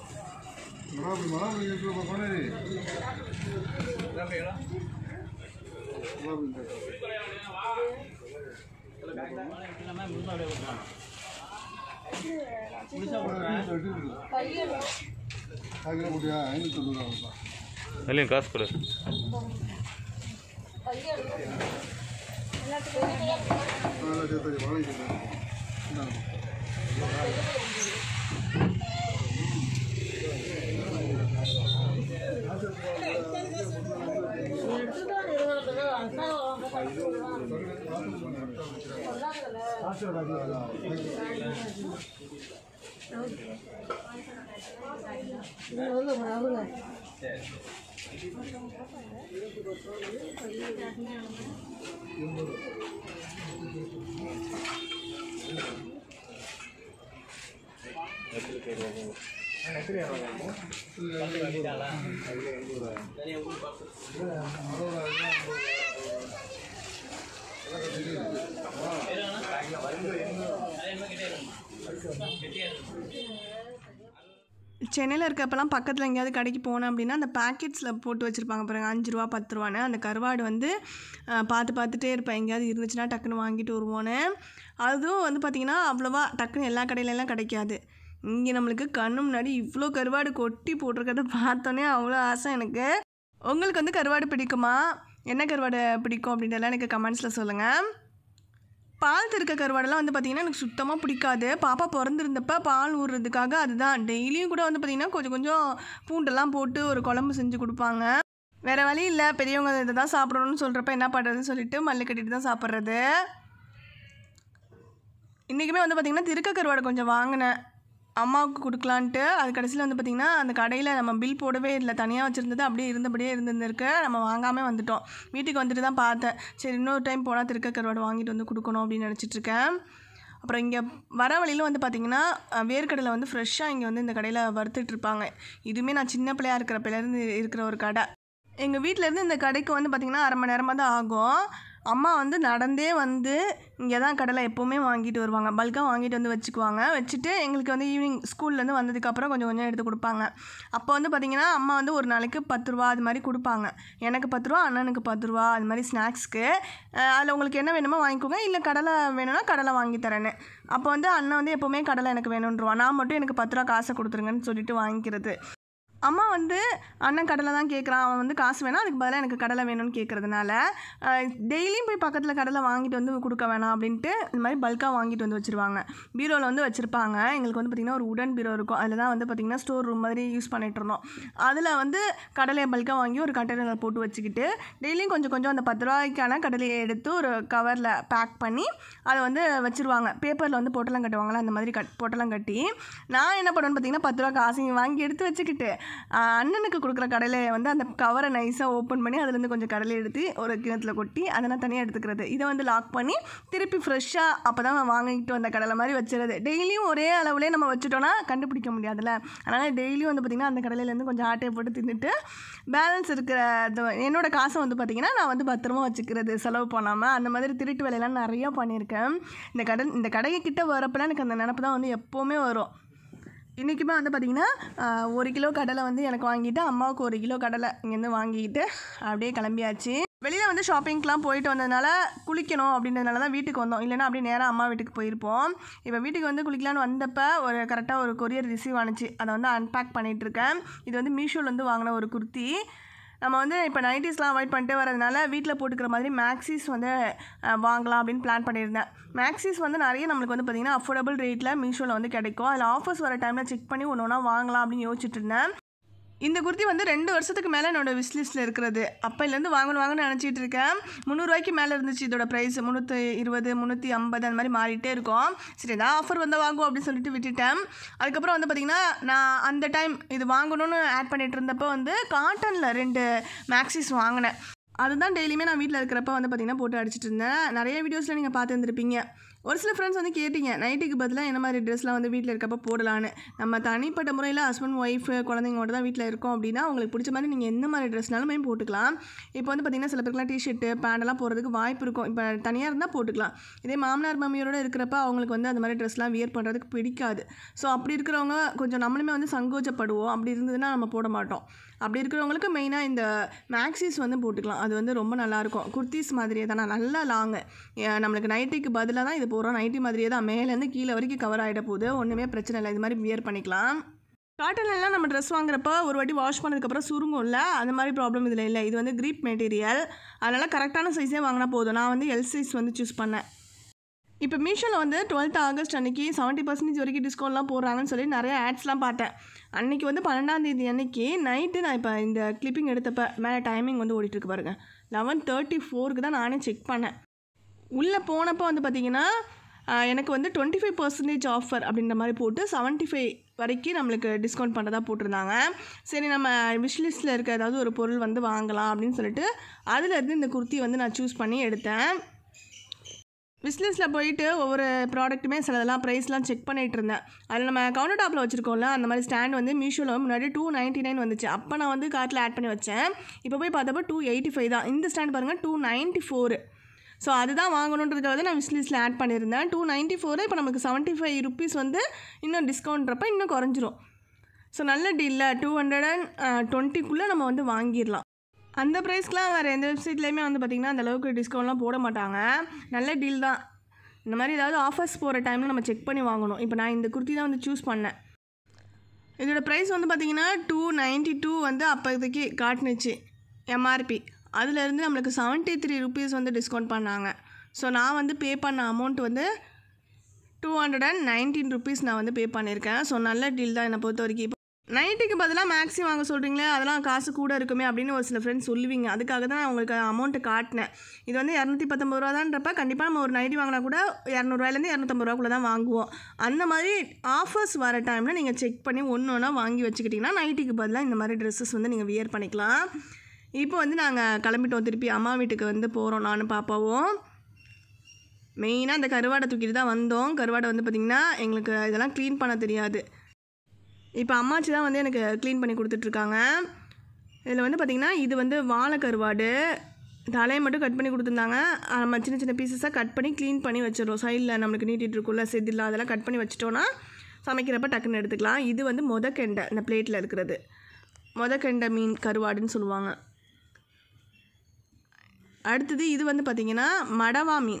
மரம் மரம் இருக்கிற கொண்டாடி காய்கறி முடியா ஐநூற்றி தொண்ணூறு ரூபா இல்லைங்க காசு கொடு அதெல்லாம் சேர்த்து வாங்கிக்கிறேன் இந்தாங்க. சென்னையில் இருக்கப்பெல்லாம் பக்கத்தில் எங்கேயாவது கடைக்கு போனேன் அப்படின்னா அந்த பேக்கெட்ஸில் போட்டு வச்சுருப்பாங்க பாருங்க அஞ்சு ரூபா பத்து ரூபான்னு அந்த கருவாடு வந்து அஹ், பார்த்து பார்த்துட்டே இருப்பேன் எங்கேயாவது இருந்துச்சுன்னா டக்குன்னு வாங்கிட்டு வருவோன்னு அதுவும் வந்து பார்த்திங்கன்னா அவ்வளோவா டக்குன்னு எல்லா கடையிலலாம் கிடைக்காது இங்கே நம்மளுக்கு கண்ணு முன்னாடி இவ்வளோ கருவாடு கொட்டி போட்டிருக்கிறத பார்த்தோன்னே அவ்வளோ ஆசை எனக்கு உங்களுக்கு வந்து கருவாடு பிடிக்குமா என்ன கருவாடு பிடிக்கும் அப்படின்றதெல்லாம் எனக்கு கமெண்ட்ஸில் சொல்லுங்கள் பால் திருக்க கருவாடெல்லாம் வந்து பார்த்திங்கன்னா எனக்கு சுத்தமாக பிடிக்காது பாப்பா பிறந்திருந்தப்ப பால் ஊறுறதுக்காக அதுதான் டெய்லியும் கூட வந்து பார்த்திங்கன்னா கொஞ்சம் கொஞ்சம் பூண்டெல்லாம் போட்டு ஒரு குழம்பு செஞ்சு கொடுப்பாங்க வேறு வழி இல்லை பெரியவங்க இதை தான் சாப்பிடணும்னு சொல்கிறப்ப என்ன பண்ணுறதுன்னு சொல்லிட்டு மல்லு கட்டிட்டு தான் சாப்பிட்றது இன்றைக்குமே வந்து பார்த்திங்கன்னா திருக்க கருவாடை கொஞ்சம் வாங்கினேன் அம்மாவுக்கு கொடுக்கலான்ட்டு அது கடைசியில் வந்து பார்த்திங்கன்னா அந்த கடையில் நம்ம பில் போடவே இல்லை தனியாக வச்சுருந்தது அப்படியே இருந்தபடியே இருந்திருக்கு நம்ம வாங்காமல் வந்துட்டோம் வீட்டுக்கு வந்துட்டு தான் பார்த்தேன் சரி இன்னொரு டைம் போனால் திருக்க கருவாடு வாங்கிட்டு வந்து கொடுக்கணும் அப்படின்னு நினச்சிட்டு இருக்கேன் அப்புறம் இங்கே வர வழியில் வந்து பார்த்திங்கன்னா அஹ், வேர்க்கடலை வந்து ஃப்ரெஷ்ஷாக இங்கே வந்து இந்த கடையில் வறுத்துட்ருப்பாங்க இதுவுமே நான் சின்ன பிள்ளையா இருக்கிறப்பிலேருந்து இருக்கிற ஒரு கடை எங்கள் வீட்டிலேருந்து இந்த கடைக்கு வந்து பார்த்திங்கன்னா அரை மணி நேரமாக தான் ஆகும் அம்மா வந்து நடந்தே வந்து இங்கே தான் கடலை எப்போவுமே வாங்கிட்டு வருவாங்க பல்காக வாங்கிட்டு வந்து வச்சுக்குவாங்க வச்சுட்டு எங்களுக்கு வந்து ஈவினிங் ஸ்கூல்லேருந்து வந்ததுக்கப்புறம் கொஞ்சம் கொஞ்சம் எடுத்து கொடுப்பாங்க அப்போ வந்து பார்த்திங்கன்னா அம்மா வந்து ஒரு நாளைக்கு பத்து ரூபா அது மாதிரி கொடுப்பாங்க எனக்கு பத்து ரூபா அண்ணனுக்கு பத்து ரூபா அது மாதிரி ஸ்நாக்ஸ்க்கு அதில் உங்களுக்கு என்ன வேணுமோ வாங்கிக்கோங்க இல்லை கடலை வேணும்னா கடலை வாங்கி தரேன்னு அப்போ வந்து அண்ணன் வந்து எப்போவுமே கடலை எனக்கு வேணுன்றவான் நான் மட்டும் எனக்கு பத்து ரூபா காசை கொடுத்துருங்கன்னு சொல்லிட்டு வாங்கிக்கிறது அம்மா வந்து அண்ணன் கடலை தான் கேட்குறான் அவன் வந்து காசு வேணாம் அதுக்கு பதிலாக எனக்கு கடலை வேணும்னு கேட்குறதுனால டெய்லியும் போய் பக்கத்தில் கடலை வாங்கிட்டு வந்து கொடுக்க வேணாம் அப்படின்ட்டு இந்த மாதிரி பல்காக வாங்கிட்டு வந்து வச்சுருவாங்க பீரோவில் வந்து வச்சுருப்பாங்க எங்களுக்கு வந்து பார்த்திங்கன்னா ஒரு உடன் பீரோ இருக்கும் அதில் தான் வந்து பார்த்திங்கன்னா ஸ்டோர் ரூம் மாதிரி யூஸ் பண்ணிட்டு இருந்தோம் அதில் வந்து கடலையை பல்காக வாங்கி ஒரு கண்டெய்னரில் போட்டு வச்சுக்கிட்டு டெய்லியும் கொஞ்சம் கொஞ்சம் அந்த பத்து ரூபாய்க்கான கடலையை எடுத்து ஒரு கவரில் பேக் பண்ணி அதை வந்து வச்சுருவாங்க பேப்பரில் வந்து பொட்டலம் கட்டுவாங்களா அந்த மாதிரி கட் பொட்டலம் கட்டி நான் என்ன பண்ணுவேன்னு பார்த்தீங்கன்னா பத்து ரூபா காசையும் வாங்கி எடுத்து வச்சுக்கிட்டு ஆஹ், அண்ணனுக்கு கொடுக்குற கடலையை வந்து அந்த கவரை நைஸாக ஓப்பன் பண்ணி அதுலேருந்து கொஞ்சம் கடலை எடுத்து ஒரு கிணத்துல கொட்டி அதை நான் தனியாக எடுத்துக்கிறது இதை வந்து லாக் பண்ணி திருப்பி ஃப்ரெஷ்ஷாக அப்போ தான் வாங்கிட்டு வந்த கடலை மாதிரி வச்சுருது டெய்லியும் ஒரே அளவுலேயே நம்ம வச்சுட்டோன்னா கண்டுபிடிக்க முடியாதுல்ல அதனால் டெய்லியும் வந்து பார்த்திங்கன்னா அந்த கடலையிலேருந்து கொஞ்சம் ஆட்டையை போட்டு தின்னுட்டு பேலன்ஸ் இருக்கிற இது- என்னோட காசை வந்து பார்த்திங்கன்னா நான் வந்து பத்திரமா வச்சுக்கிறது செலவு பண்ணாமல் அந்த மாதிரி திருட்டு வேலையெல்லாம் நிறையா பண்ணியிருக்கேன் இந்த கடை இந்த கடையை கிட்ட வரப்பெல்லாம் எனக்கு அந்த நினப்பு தான் வந்து எப்போவுமே வரும் இன்றைக்குமே வந்து பார்த்திங்கன்னா ஆஹ், ஒரு கிலோ கடலை வந்து எனக்கு வாங்கிட்டு அம்மாவுக்கு ஒரு கிலோ கடலை இங்கேருந்து வாங்கிட்டு அப்படியே கிளம்பியாச்சு வெளியில் வந்து ஷாப்பிங்க்கெலாம் போயிட்டு வந்ததுனால குளிக்கணும் அப்படின்றதுனால தான் வீட்டுக்கு வந்தோம் இல்லைன்னா அப்படியே நேராக அம்மா வீட்டுக்கு போயிருப்போம் இப்போ வீட்டுக்கு வந்து குளிக்கலான்னு வந்தப்போ ஒரு கரெக்டாக ஒரு கொரியர் ரிசீவ் ஆனுச்சு அதை வந்து அன்பேக் பண்ணிகிட்ருக்கேன் இது வந்து மீஷோவில் வந்து வாங்கின ஒரு குர்த்தி நம்ம வந்து இப்போ நைட்டிஸ்லாம் அவாய்ட் பண்ணிட்டு வரதுனால வீட்டில் போட்டுக்கிற மாதிரி மேக்ஸிஸ் வந்து அஹ், வாங்கலாம் அப்படின்னு பிளான் பண்ணியிருந்தேன் மேக்ஸிஸ் வந்து நிறைய நம்மளுக்கு வந்து பார்த்திங்கன்னா அஃபோர்டபுள் ரேட்டில் மீஷோவில் வந்து கிடைக்கும் அதில் ஆஃபர்ஸ் வர டைமில் செக் பண்ணி ஒன்று ஒன்றா வாங்கலாம் அப்படின்னு யோசிச்சுட்டு இருந்தேன் இந்த குர்த்தி வந்து ரெண்டு வருஷத்துக்கு மேலே என்னோட விஷ்லிஸ்ட்டில் இருக்கிறது அப்போலேருந்து வாங்கணும் வாங்கணும்னு நினச்சிட்டு இருக்கேன் முந்நூறுரூவாய்க்கு மேலே இருந்துச்சு இதோட ப்ரைஸ் முந்நூற்றி இருபது முந்நூற்றி ஐம்பது அந்த மாதிரி மாறிட்டே இருக்கும் சரி ஏதாவது ஆஃபர் வந்தால் வாங்குவோம் அப்படின்னு சொல்லிட்டு விட்டுட்டேன் அதுக்கப்புறம் வந்து பார்த்திங்கன்னா நான் அந்த டைம் இது வாங்கணும்னு ஆட் பண்ணிட்டு இருந்தப்போ வந்து காட்டனில் ரெண்டு மேக்ஸிஸ் வாங்கினேன் அதுதான் டெய்லியுமே நான் வீட்டில் இருக்கிறப்ப வந்து பார்த்திங்கன்னா போட்டு அடிச்சிட்டு இருந்தேன் நிறைய வீடியோஸில் நீங்கள் பார்த்து இருந்திருப்பீங்க ஒரு சில ஃப்ரெண்ட்ஸ் வந்து கேட்டிங்க நைட்டுக்கு பதிலாக என்ன மாதிரி ட்ரெஸ்லாம் வந்து வீட்டில் இருக்கப்போ போடலான்னு நம்ம தனிப்பட்ட முறையில் ஹஸ்பண்ட் ஒய்ஃபு குழந்தைங்களோட தான் வீட்டில் இருக்கோம் அப்படின்னா உங்களுக்கு பிடிச்ச மாதிரி நீங்கள் எந்த மாதிரி ட்ரெஸ்னாலுமே போட்டுக்கலாம் இப்போ வந்து பார்த்திங்கன்னா சில பேருக்குலாம் டிஷர்ட்டு பேண்டெல்லாம் போடுறதுக்கு வாய்ப்பு இருக்கும் இப்போ தனியாக இருந்தால் போட்டுக்கலாம் இதே மாமனார் மாமியாரோட இருக்கிறப்ப அவங்களுக்கு வந்து அந்த மாதிரி ட்ரெஸ்லாம் வியர் பண்ணுறதுக்கு பிடிக்காது ஸோ அப்படி இருக்கிறவங்க கொஞ்சம் நம்மளுமே வந்து சங்கோச்சப்படுவோம் அப்படி இருந்ததுன்னா நம்ம போட மாட்டோம் அப்படி இருக்கிறவங்களுக்கு மெயினாக இந்த மேக்ஸிஸ் வந்து போட்டுக்கலாம் அது வந்து ரொம்ப நல்லாயிருக்கும் குர்த்திஸ் மாதிரியே தான் நல்லா லாங்கு நம்மளுக்கு நைட்டிக்கு பதிலாக தான் இது போகிறோம் நைட்டி மாதிரியே தான் மேலேருந்து கீழே வரைக்கும் கவர் ஆகிட போகுது ஒன்றுமே பிரச்சனை இல்லை இது மாதிரி வியர் பண்ணிக்கலாம் காட்டன்லாம் நம்ம ட்ரெஸ் வாங்குறப்ப ஒரு வாட்டி வாஷ் பண்ணதுக்கப்புறம் சுருங்கும்ல அந்த மாதிரி ப்ராப்ளம் இதில் இல்லை இது வந்து க்ரீப் மெட்டீரியல் அதனால் கரெக்டான சைஸே வாங்கினா போதும் நான் வந்து எல் சைஸ் வந்து சூஸ் பண்ணேன் இப்போ மீஷோவில் வந்து டுவெல்த் ஆகஸ்ட் அன்னைக்கு செவன்ட்டி பர்சன்டேஜ் வரைக்கும் டிஸ்கவுண்ட்லாம் போடுறாங்கன்னு சொல்லி நிறைய ஆட்ஸ்லாம் பார்த்தேன் அன்னைக்கு வந்து பன்னெண்டாம் தேதி அன்னைக்கு நைட்டு நான் இப்போ இந்த கிளிப்பிங் எடுத்தப்ப மேலே டைமிங் வந்து ஓடிட்டுருக்கு பாருங்க லெவன் தேர்ட்டி ஃபோருக்கு தான் நானே செக் பண்ணேன் உள்ளே போனப்போ வந்து பார்த்திங்கன்னா ஆஹ், எனக்கு வந்து டுவெண்ட்டி ஃபைவ் பர்சன்டேஜ் ஆஃபர் அப்படின்ற மாதிரி போட்டு செவன்ட்டி ஃபைவ் வரைக்கும் நம்மளுக்கு டிஸ்கவுண்ட் பண்ணுறதா போட்டிருந்தாங்க சரி நம்ம விஷ்லிஸ்ட்டில் இருக்க ஏதாவது ஒரு பொருள் வந்து வாங்கலாம் அப்படின்னு சொல்லிட்டு அதுலேருந்து இந்த குர்த்தி வந்து நான் சூஸ் பண்ணி எடுத்தேன் விஸ்லிஸில் போயிட்டு ஒவ்வொரு ப்ராடக்ட்டுமே சிலதெல்லாம் ப்ரைஸ்லாம் செக் பண்ணிகிட்டு இருந்தேன் அதில் நம்ம கவுண்டர் டாப்பில் வச்சுருக்கோம்ல அந்த மாதிரி ஸ்டாண்ட் வந்து மீஷோவில் முன்னாடி டூ நைன்ட்டி நைன் வந்துச்சு அப்போ நான் வந்து கார்ட்டில் ஆட் பண்ணி வச்சேன் இப்போ போய் பார்த்தப்போ டூ எயிட்டி ஃபைவ் தான் இந்த ஸ்டாண்ட் பாருங்கள் டூ நைன்ட்டி ஃபோரு ஸோ அதுதான் வாங்கணுன்றதுக்காக தான் நான் விஸ்லிஸ்ட்டில் ஆட் பண்ணியிருந்தேன் டூ நைன்ட்டி ஃபோரு இப்போ நமக்கு செவன்ட்டி ஃபைவ் ருபீஸ் வந்து இன்னும் டிஸ்கவுண்ட்றப்ப இன்னும் குறைஞ்சிரும் ஸோ நல்ல டீலில் டூ ஹண்ட்ரட் அண்ட் டுவெண்ட்டிக்குள்ளே நம்ம வந்து வாங்கிடலாம் அந்த ப்ரைஸ்க்குலாம் வேறு எந்த வெப்சைட்லேயுமே வந்து பார்த்திங்கன்னா அந்த அளவுக்கு டிஸ்கவுண்ட்லாம் போட மாட்டாங்க நல்ல டீல் தான் இந்த மாதிரி ஏதாவது ஆஃபர்ஸ் போகிற டைமில் நம்ம செக் பண்ணி வாங்கணும் இப்போ நான் இந்த குர்த்தி தான் வந்து சூஸ் பண்ணேன் இதோட ப்ரைஸ் வந்து பார்த்திங்கன்னா டூ நைன்ட்டி டூ வந்து அப்போதைக்கு காட்டுனுச்சு எம்ஆர்பி அதுலேருந்து நம்மளுக்கு செவன்ட்டி த்ரீ ருபீஸ் வந்து டிஸ்கவுண்ட் பண்ணாங்க ஸோ நான் வந்து பே பண்ண அமௌண்ட் வந்து two hundred and nineteen rupees நான் வந்து பே பண்ணியிருக்கேன் ஸோ நல்ல டீல் தான் என்னை பொறுத்த வரைக்கும் இப்போ நைட்டுக்கு பதிலாக மேக்ஸி வாங்க சொல்கிறீங்களே அதெல்லாம் காசு கூட இருக்குமே அப்படின்னு ஒரு சில ஃப்ரெண்ட்ஸ் சொல்லுவீங்க அதுக்காக தான் நான் உங்களுக்கு அமௌண்ட்டு காட்டினேன் இது வந்து இரநூத்தி பத்தொம்பது ரூபா தான்றப்ப கண்டிப்பாக நம்ம ஒரு நைட்டி வாங்கினா கூட இரநூறுவாயிலேருந்து இரநூத்தம்பது ரூபாக்குள்ளே தான் வாங்குவோம் அந்த மாதிரி ஆஃபர்ஸ் வர டைமில் நீங்கள் செக் பண்ணி ஒன்று ஒன்றா வாங்கி வச்சுக்கிட்டிங்கன்னா நைட்டிக்கு பதிலாக இந்த மாதிரி ட்ரெஸ்ஸஸ் வந்து நீங்கள் வியர் பண்ணிக்கலாம் இப்போ வந்து நாங்கள் கிளம்பிட்டோம் திருப்பி அம்மா வீட்டுக்கு வந்து போகிறோம் நானும் பாப்பாவும் மெயினாக அந்த கருவாடை தூக்கிட்டு தான் வந்தோம் கருவாடை வந்து பார்த்திங்கன்னா எங்களுக்கு இதெல்லாம் க்ளீன் பண்ண தெரியாது இப்போ அம்மாச்சி தான் வந்து எனக்கு க்ளீன் பண்ணி கொடுத்துட்ருக்காங்க இதில் வந்து பார்த்திங்கன்னா இது வந்து வாழை கருவாடு தலையை மட்டும் கட் பண்ணி கொடுத்துருந்தாங்க அஹ் நம்ம சின்ன சின்ன பீசஸாக கட் பண்ணி க்ளீன் பண்ணி வச்சிடுறோம் சைடில் நம்மளுக்கு நீட்டிட்டு இருக்குல்ல செதில் அதெல்லாம் கட் பண்ணி வச்சிட்டோன்னா சமைக்கிறப்ப டக்குன்னு எடுத்துக்கலாம் இது வந்து மொதக்கெண்டை இந்த பிளேட்டில் இருக்கிறது மொதக்கெண்டை மீன் கருவாடுன்னு சொல்லுவாங்க அடுத்தது இது வந்து பார்த்திங்கன்னா மடவா மீன்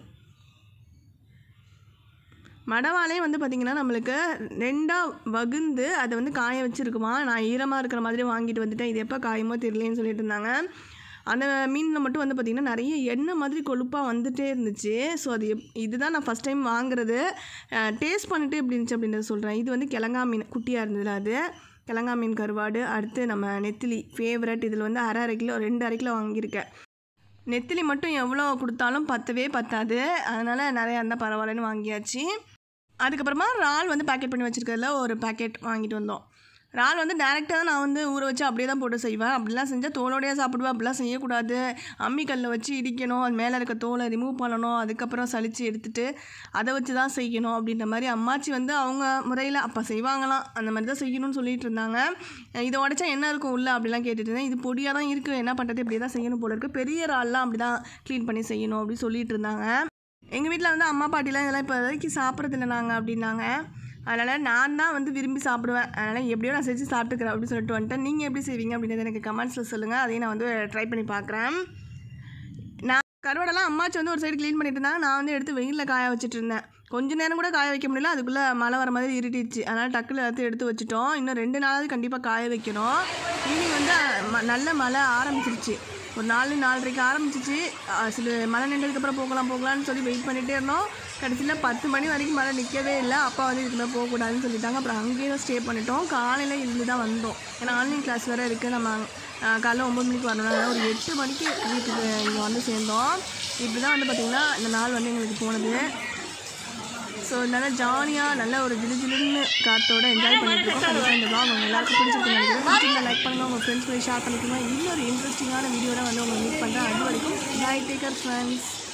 மடவாலே வந்து பார்த்திங்கன்னா நம்மளுக்கு ரெண்டாக வகுந்து அதை வந்து காய வச்சுருக்குமா நான் ஈரமாக இருக்கிற மாதிரி வாங்கிட்டு வந்துட்டேன் இது எப்போ காயுமோ தெரியலேன்னு சொல்லிட்டு இருந்தாங்க அந்த மீனில் மட்டும் வந்து பார்த்திங்கன்னா நிறைய எண்ணெய் மாதிரி கொழுப்பாக வந்துட்டே இருந்துச்சு ஸோ அது எப் இதுதான் நான் ஃபஸ்ட் டைம் வாங்குறது டேஸ்ட் பண்ணிட்டு எப்படி இருந்துச்சு அப்படின்றத சொல்கிறேன் இது வந்து கிழங்கா மீன் குட்டியாக இருந்ததுல அது கிழங்கா மீன் கருவாடு அடுத்து நம்ம நெத்திலி ஃபேவரட் இதில் வந்து அரை அரை கிலோ ரெண்டு அரை கிலோ வாங்கியிருக்கேன் நெத்திலி மட்டும் எவ்வளோ கொடுத்தாலும் பத்தவே பத்தாது அதனால் நிறையா இருந்தால் பரவாயில்லன்னு வாங்கியாச்சு அதுக்கப்புறமா இறால் வந்து பேக்கெட் பண்ணி வச்சுருக்கிறதுல ஒரு பேக்கெட் வாங்கிட்டு வந்தோம் இறால் வந்து டேரெக்டாக தான் நான் வந்து ஊற வச்சு அப்படியே தான் போட்டு செய்வேன் அப்படிலாம் செஞ்சால் தோலோடையே சாப்பிடுவேன் அப்படிலாம் செய்யக்கூடாது அம்மிக்கல்லில் வச்சு இடிக்கணும் அது மேலே இருக்க தோலை ரிமூவ் பண்ணணும் அதுக்கப்புறம் சலிச்சு எடுத்துட்டு அதை வச்சு தான் செய்யணும் அப்படின்ற மாதிரி அம்மாச்சி வந்து அவங்க முறையில் அப்போ செய்வாங்களாம் அந்த மாதிரி தான் செய்யணும்னு சொல்லிட்டு இருந்தாங்க இதை உடச்சா என்ன இருக்கும் உள்ள அப்படிலாம் கேட்டுட்டு இருந்தேன் இது பொடியாக தான் இருக்குது என்ன பண்ணுறது இப்படி தான் செய்யணும் போல இருக்குது பெரிய இறால்லாம் அப்படி தான் க்ளீன் பண்ணி செய்யணும் அப்படின்னு சொல்லிட்டு இருந்தாங்க எங்கள் வீட்டில் வந்து அம்மா பாட்டிலாம் இதெல்லாம் இப்போ வரைக்கும் சாப்பிட்றதில்ல நாங்கள் அப்படின்னாங்க அதனால் நான் தான் வந்து விரும்பி சாப்பிடுவேன் அதனால் எப்படியோ நான் செஞ்சு சாப்பிட்டுக்கிறேன் அப்படின்னு சொல்லிட்டு வந்துட்டேன் நீங்கள் எப்படி செய்வீங்க அப்படின்றத எனக்கு கமெண்ட்ஸில் சொல்லுங்கள் அதையும் நான் வந்து ட்ரை பண்ணி பார்க்குறேன் நான் கருவாடெல்லாம் அம்மாச்சி வந்து ஒரு சைடு க்ளீன் பண்ணிட்டு இருந்தாங்க நான் வந்து எடுத்து வெயிலில் காய வச்சுட்டு இருந்தேன் கொஞ்ச நேரம் கூட காய வைக்க முடியல அதுக்குள்ளே மழை வர மாதிரி இருட்டிடுச்சு அதனால் டக்குல எல்லாத்தையும் எடுத்து வச்சுட்டோம் இன்னும் ரெண்டு நாளாவது கண்டிப்பாக காய வைக்கணும் ஈவினிங் வந்து ம- நல்ல மழை ஆரம்பிச்சிருச்சு ஒரு நாலு நாலரைக்கு ஆரம்பிச்சிச்சு அஹ் சில மழை நின்றதுக்கப்புறம் போகலாம் போகலான்னு சொல்லி வெயிட் பண்ணிகிட்டே இருந்தோம் கடைசியில் பத்து மணி வரைக்கும் மழை நிற்கவே இல்லை அப்பா வந்து இதுக்கு மேலே போகக்கூடாதுன்னு சொல்லிட்டாங்க அப்புறம் அங்கேயே தான் ஸ்டே பண்ணிட்டோம் காலையில் இருந்து தான் வந்தோம் ஏன்னா ஆன்லைன் கிளாஸ் வேறு இருக்குது நம்ம அஹ், காலைல ஒம்பது மணிக்கு வரணும் ஒரு எட்டு மணிக்கு வீட்டுக்கு இங்கே வந்து சேர்ந்தோம் இப்படி தான் வந்து பார்த்திங்கன்னா இந்த நாள் வந்து எங்களுக்கு போனது ஸோ நல்லா ஜாலியாக நல்ல ஒரு ஜிலு ஜிலுன்னு காத்தோட என்ஜாய் பண்ணிட்டு இருக்கோம் கண்டிப்பாக இந்த vlog உங்க எல்லாருக்கும் பிடிச்சிருக்கு நினைக்கிறேன் லைக் பண்ணுங்கள் உங்கள் ஃப்ரெண்ட்ஸ் கூட ஷேர் பண்ணிக்கோங்க இன்னொரு இன்ட்ரெஸ்டிங்கான வீடியோட வந்து உங்களை மீட் பண்ணுறேன் அது வரைக்கும் பாய் டேக்கர் ஃப்ரெண்ட்ஸ்